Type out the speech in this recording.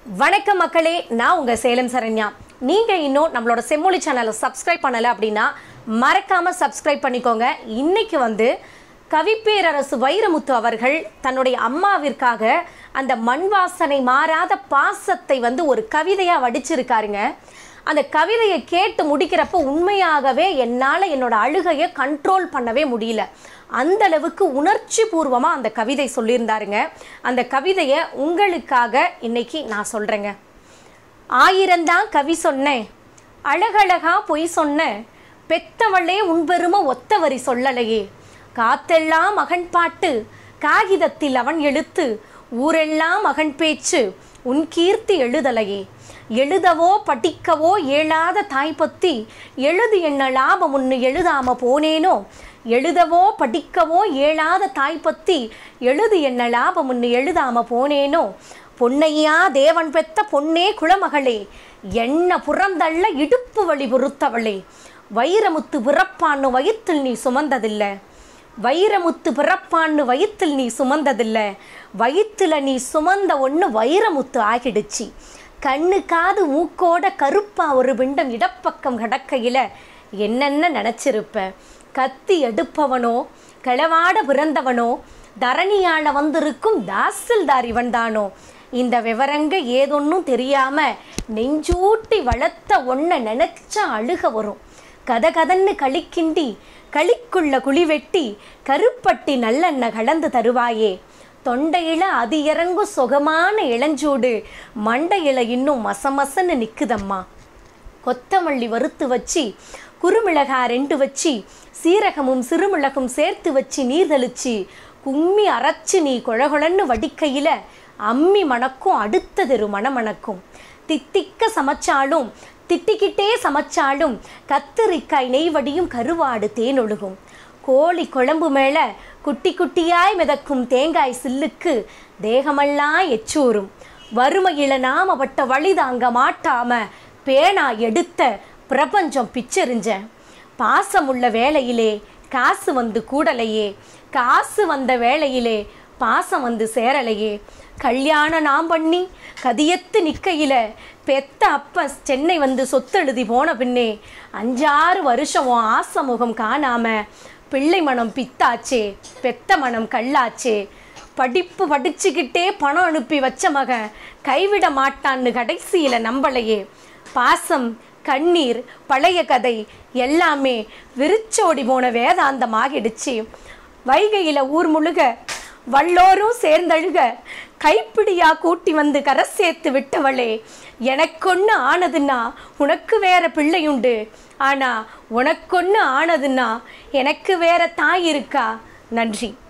வணக்கம் மக்களே நான் உங்க சேலம் சரண்யா நீங்க இன்னும் நம்மளோட செம்மொழி சேனலை சப்ஸ்கிரைப் பண்ணல அப்படின்னா மறக்காம சப்ஸ்கிரைப் பண்ணிக்கோங்க இன்னைக்கு வந்து கவிப்பேரரசு வைரமுத்து அவர்கள் தன்னுடைய அம்மாவிற்காக அந்த மண் வாசனை மாறாத பாசத்தை வந்து ஒரு கவிதையா வடிச்சிருக்காருங்க அந்த கவிதையை கேட்டு முடிக்கிறப்ப உண்மையாகவே என்னால் என்னோட அழுகையை கண்ட்ரோல் பண்ணவே முடியல அந்த அளவுக்கு உணர்ச்சி பூர்வமாக அந்த கவிதை சொல்லியிருந்தாருங்க அந்த கவிதையை உங்களுக்காக இன்னைக்கு நான் சொல்கிறேங்க ஆயிரந்தான் கவி சொன்னேன் அழகழகா பொய் சொன்னேன் பெத்தவளே உன்பெரும ஒத்த வரி சொல்லலையே காத்தெல்லாம் மகன் பாட்டு காகிதத்தில் அவன் எழுத்து ஊரெல்லாம் மகன் பேச்சு உன் கீர்த்தி எழுதலையே எழுதவோ படிக்கவோ ஏழாத தாய் பத்தி எழுது என்ன லாபம் ஒன்று எழுதாம போனேனோ எழுதவோ படிக்கவோ ஏழாத தாய் பத்தி எழுது என்ன லாபம் ஒன்று எழுதாம போனேனோ பொன்னையா தேவன் பெத்த பொன்னே குளமகளே என்ன புறந்தள்ள இடுப்பு வழி பொறுத்தவளே வைரமுத்து பிறப்பான்னு வயிற்றில் நீ சுமந்ததில்லை வைரமுத்து பிறப்பான்னு வயிற்றில் நீ சுமந்ததில்ல வயிற்றுல நீ சுமந்த ஒன்று வைரமுத்து ஆகிடுச்சு கண்ணு காது மூக்கோட கருப்பா ஒரு பிண்டம் இடப்பக்கம் கிடக்கையில என்னென்ன நினச்சிருப்ப கத்தி எடுப்பவனோ களவாட பிறந்தவனோ தரணியாள வந்திருக்கும் தாசில்தார் இவன்தானோ இந்த விவரங்க ஏதொன்னும் தெரியாம நெஞ்சூட்டி வளர்த்த ஒன்றை நினைச்சா அழுக வரும் கத கதன்னு களிக்கிண்டி களிக்குள்ள குழி வெட்டி கருப்பட்டி நல்லெண்ணெய் கலந்து தருவாயே தொண்டையில அது இறங்கும் சுகமான இளஞ்சூடு மண்டையில இன்னும் மசமசன்னு நிக்குதம்மா கொத்தமல்லி வறுத்து வச்சு குறுமிளகா ரெண்டு வச்சு சீரகமும் சிறுமிளகும் சேர்த்து வச்சு நீர் தெளிச்சு கும்மி அரைச்சு நீ குழகுழன்னு வடிக்கையில அம்மி மணக்கும் அடுத்த தெரு மணமணக்கும் தித்திக்க சமைச்சாலும் திட்டிக்கிட்டே சமைச்சாலும் கத்திரிக்காய் நெய்வடியும் கருவாடு தேனொழுகும் கோழி குழம்பு மேல குட்டி குட்டியாய் மிதக்கும் தேங்காய் சில்லுக்கு தேகமெல்லாம் எச்சூரும் வறுமையில நாம பட்ட வழி தாங்க மாட்டாம பேனா எடுத்த பிரபஞ்சம் பிச்செறிஞ்ச பாசமுள்ள வேளையிலே காசு வந்து கூடலையே காசு வந்த வேளையிலே பாசம் வந்து சேரலையே கல்யாணம் நாம் பண்ணி கதியத்து நிக்கையில பெத்த அப்ப சென்னை வந்து சொத்தெழுதி போன பின்னே அஞ்சாறு வருஷம் உன் ஆசை முகம் காணாம பிள்ளை மனம் பித்தாச்சே பெத்த மனம் கல்லாச்சே படிப்பு படிச்சுக்கிட்டே பணம் அனுப்பி வச்ச மகன் கைவிட மாட்டான்னு கடைசியில நம்பலையே பாசம் கண்ணீர் பழைய கதை எல்லாமே விரிச்சோடி போன வேதாந்தம் ஆகிடுச்சு வைகையில ஊர் முழுக வல்லோரும் சேர்ந்தழுக கைப்பிடியா கூட்டி வந்து கரை சேர்த்து விட்டவளே எனக்கொன்னு ஆனதுன்னா உனக்கு வேற பிள்ளையுண்டு ஆனா உனக்கொன்னு ஆனதுன்னா எனக்கு வேற தாய் இருக்கா நன்றி